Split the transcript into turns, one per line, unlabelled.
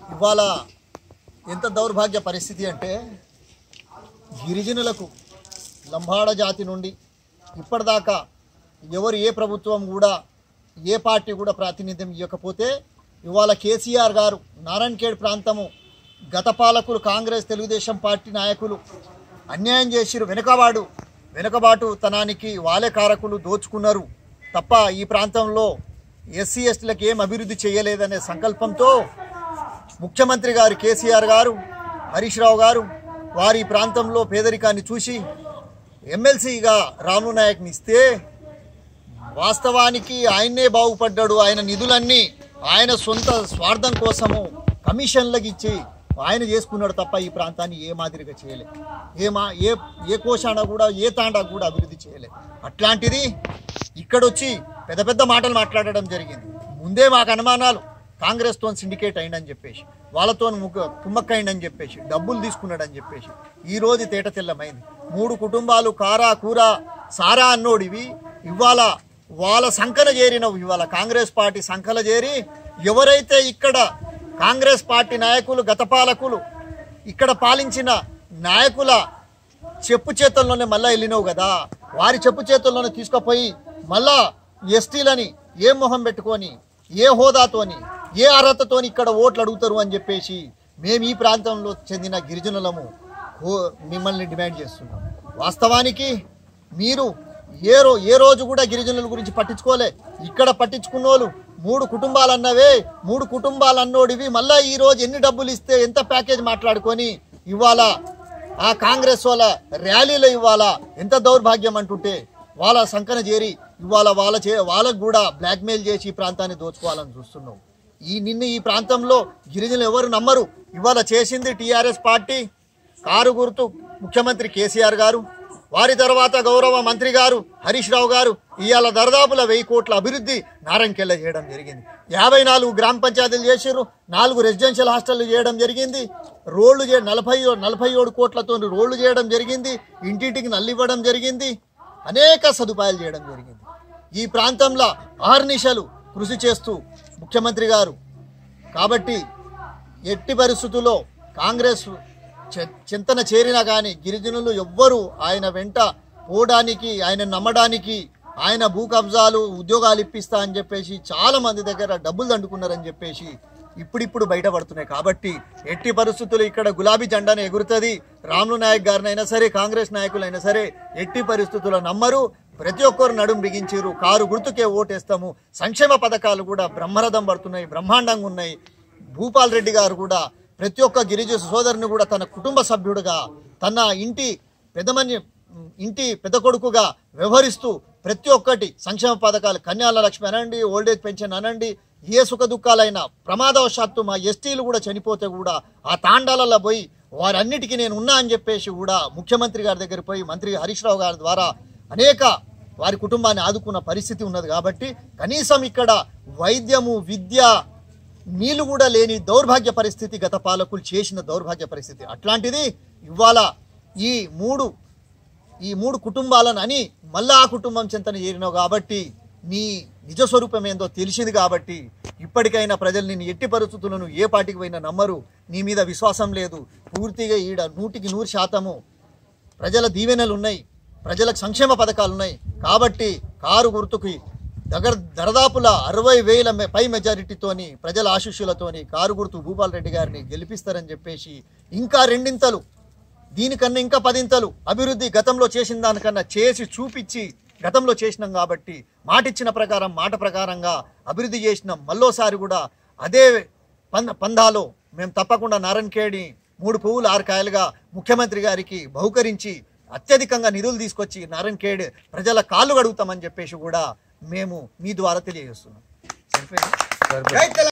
ఇవాళ ఎంత దౌర్భాగ్య పరిస్థితి అంటే గిరిజనులకు లంబాడ జాతి నుండి ఇప్పటిదాకా ఎవరు ఏ ప్రభుత్వం కూడా ఏ పార్టీ కూడా ప్రాతినిధ్యం ఇవ్వకపోతే ఇవాళ కేసీఆర్ గారు నారాయణఖేడ్ ప్రాంతము గత పాలకులు కాంగ్రెస్ తెలుగుదేశం పార్టీ నాయకులు అన్యాయం చేసిరు వెనుకబాడు వెనుకబాటు తనానికి వాళ్ళే కారకులు దోచుకున్నారు తప్ప ఈ ప్రాంతంలో ఎస్సీ ఎస్టీలకు ఏం అభివృద్ధి చేయలేదనే సంకల్పంతో ముఖ్యమంత్రి గారు కేసీఆర్ గారు హరీష్ రావు గారు వారి ప్రాంతంలో పేదరికాన్ని చూసి ఎమ్మెల్సీగా రాము నాయక్ని ఇస్తే వాస్తవానికి ఆయన్నే బాగుపడ్డాడు ఆయన నిధులన్నీ ఆయన సొంత స్వార్థం కోసము కమిషన్లకు ఇచ్చి ఆయన చేసుకున్నాడు తప్ప ఈ ప్రాంతాన్ని ఏ మాదిరిగా చేయలే ఏ మా ఏ ఏ కోశాన కూడా ఏ తాండా కూడా అభివృద్ధి చేయలే అట్లాంటిది ఇక్కడొచ్చి పెద్ద పెద్ద మాటలు మాట్లాడడం జరిగింది ముందే మాకు అనుమానాలు కాంగ్రెస్తో సిండికేట్ అయిందని చెప్పేసి వాళ్ళతో ముగ్గు కుమ్మక్కయిందని చెప్పేసి డబ్బులు తీసుకున్నాడని చెప్పేసి ఈ రోజు తేట తెల్లమైంది మూడు కుటుంబాలు కారా కూర సారా అన్నోడివి ఇవాళ వాళ్ళ సంఖన చేరినవు ఇవాళ కాంగ్రెస్ పార్టీ సంఖల చేరి ఎవరైతే ఇక్కడ కాంగ్రెస్ పార్టీ నాయకులు గత పాలకులు ఇక్కడ పాలించిన నాయకుల చెప్పు చేతుల్లోనే మళ్ళా వెళ్ళినావు కదా వారి చెప్పు చేతుల్లోనే తీసుకుపోయి మళ్ళా ఎస్టీలని ఏ మొహం పెట్టుకొని ఏ హోదాతోని ఏ అర్హతతోని ఇక్కడ ఓట్లు అడుగుతారు అని చెప్పేసి మేము ఈ ప్రాంతంలో చెందిన గిరిజనులము ఓ- మిమ్మల్ని డిమాండ్ చేస్తున్నాం వాస్తవానికి మీరు ఏ రో ఏ రోజు కూడా గిరిజనుల గురించి పట్టించుకోలే ఇక్కడ పట్టించుకున్నోళ్ళు మూడు కుటుంబాలు అన్నవే మూడు కుటుంబాలు అన్నోడివి మళ్ళా ఈ రోజు ఎన్ని డబ్బులు ఇస్తే ఎంత ప్యాకేజ్ మాట్లాడుకొని ఇవాళ ఆ కాంగ్రెస్ వాళ్ళ ర్యాలీలో ఇవాళ ఎంత దౌర్భాగ్యం అంటుంటే వాళ్ళ సంకన చేరి ఇవాళ వాళ్ళ చే వాళ్ళకు కూడా బ్లాక్మెయిల్ చేసి ఈ ప్రాంతాన్ని దోచుకోవాలని చూస్తున్నాం ఈ నిన్న ఈ ప్రాంతంలో గిరిజనులు ఎవరు నమ్మరు ఇవాళ చేసింది టీఆర్ఎస్ పార్టీ కారు గుర్తు ముఖ్యమంత్రి కేసీఆర్ గారు వారి తర్వాత గౌరవ మంత్రి గారు హరీష్ రావు గారు ఇవాళ దరదాపుల వెయ్యి కోట్ల అభివృద్ధి నారంకెళ్ళ చేయడం జరిగింది యాభై నాలుగు గ్రామ పంచాయతీలు చేసిర్రు నాలుగు రెసిడెన్షియల్ హాస్టళ్లు చేయడం జరిగింది రోడ్లు చే నలభై నలభై ఏడు కోట్లతో రోడ్లు చేయడం జరిగింది ఇంటింటికి నల్లివ్వడం జరిగింది అనేక సదుపాయాలు చేయడం జరిగింది ఈ ప్రాంతంలో ఆర్నిశలు కృషి చేస్తూ ముఖ్యమంత్రి గారు కాబట్టి ఎట్టి పరిస్థితుల్లో కాంగ్రెస్ చె- చింతన చేరినా కానీ గిరిజనులు ఎవ్వరూ ఆయన వెంట పోవడానికి ఆయన నమ్మడానికి ఆయన భూ కబ్జాలు ఉద్యోగాలు ఇప్పిస్తా అని చెప్పేసి చాలా మంది దగ్గర డబ్బులు దండుకున్నారని చెప్పేసి ఇప్పుడిప్పుడు బయటపడుతున్నాయి కాబట్టి ఎట్టి పరిస్థితులు ఇక్కడ గులాబీ జెండాను ఎగురుతుంది రాములు నాయక్ గారినైనా సరే కాంగ్రెస్ నాయకులైనా సరే ఎట్టి పరిస్థితుల్లో నమ్మరు ప్రతి ఒక్కరు నడుం బిగించారు కారు గుర్తుకే ఓటేస్తాము సంక్షేమ పథకాలు కూడా బ్రహ్మరథం పడుతున్నాయి బ్రహ్మాండంగా ఉన్నాయి భూపాల్ రెడ్డి గారు కూడా ప్రతి ఒక్క గిరిజన సోదరుని కూడా తన కుటుంబ సభ్యుడుగా తన ఇంటి పెద్దమని ఇంటి పెద్ద కొడుకుగా వ్యవహరిస్తూ ప్రతి ఒక్కటి సంక్షేమ పథకాలు కన్యాల లక్ష్మి అనండి ఓల్డేజ్ పెన్షన్ అనండి ఏ సుఖ దుఃఖాలైనా ప్రమాదవశాత్తు మా ఎస్టీలు కూడా చనిపోతే కూడా ఆ తాండాలలో పోయి వారన్నిటికీ నేను ఉన్నా అని చెప్పేసి కూడా ముఖ్యమంత్రి గారి దగ్గర పోయి మంత్రి హరీష్ రావు గారి ద్వారా అనేక వారి కుటుంబాన్ని ఆదుకున్న పరిస్థితి ఉన్నది కాబట్టి కనీసం ఇక్కడ వైద్యము విద్య నీళ్లు కూడా లేని దౌర్భాగ్య పరిస్థితి గత పాలకులు చేసిన దౌర్భాగ్య పరిస్థితి అట్లాంటిది ఇవాళ ఈ మూడు ఈ మూడు కుటుంబాలను అని మళ్ళా ఆ కుటుంబం చెంతన చేరినావు కాబట్టి నీ నిజ స్వరూపం ఏందో తెలిసింది కాబట్టి ఇప్పటికైనా ప్రజలు నేను ఎట్టి పరిస్థితులను ఏ పార్టీకి పోయినా నమ్మరు నీ మీద విశ్వాసం లేదు పూర్తిగా ఈడ నూటికి నూరు శాతము ప్రజల దీవెనలు ఉన్నాయి ప్రజలకు సంక్షేమ పథకాలు ఉన్నాయి కాబట్టి కారు గుర్తుకి దగ్గర దరదాపుల అరవై వేల మె- పై మెజారిటీతోని ప్రజల ఆశీస్సులతోని కారు గుర్తు భూపాల్ రెడ్డి గారిని గెలిపిస్తారని చెప్పేసి ఇంకా రెండింతలు దీనికన్నా ఇంకా పదింతలు అభివృద్ధి గతంలో చేసిన దానికన్నా చేసి చూపించి గతంలో చేసినాం కాబట్టి మాట ఇచ్చిన ప్రకారం మాట ప్రకారంగా అభివృద్ధి చేసినాం మళ్ళోసారి కూడా అదే పంద పందాలో మేము తప్పకుండా నారాయణఖేడి మూడు పువ్వులు ఆరు కాయలుగా ముఖ్యమంత్రి గారికి బహుకరించి అత్యధికంగా నిధులు తీసుకొచ్చి నారాయణఖేడ్ ప్రజల కాళ్ళు గడుగుతామని చెప్పేసి కూడా మేము మీ ద్వారా తెలియజేస్తున్నాం సరిపోయిందా?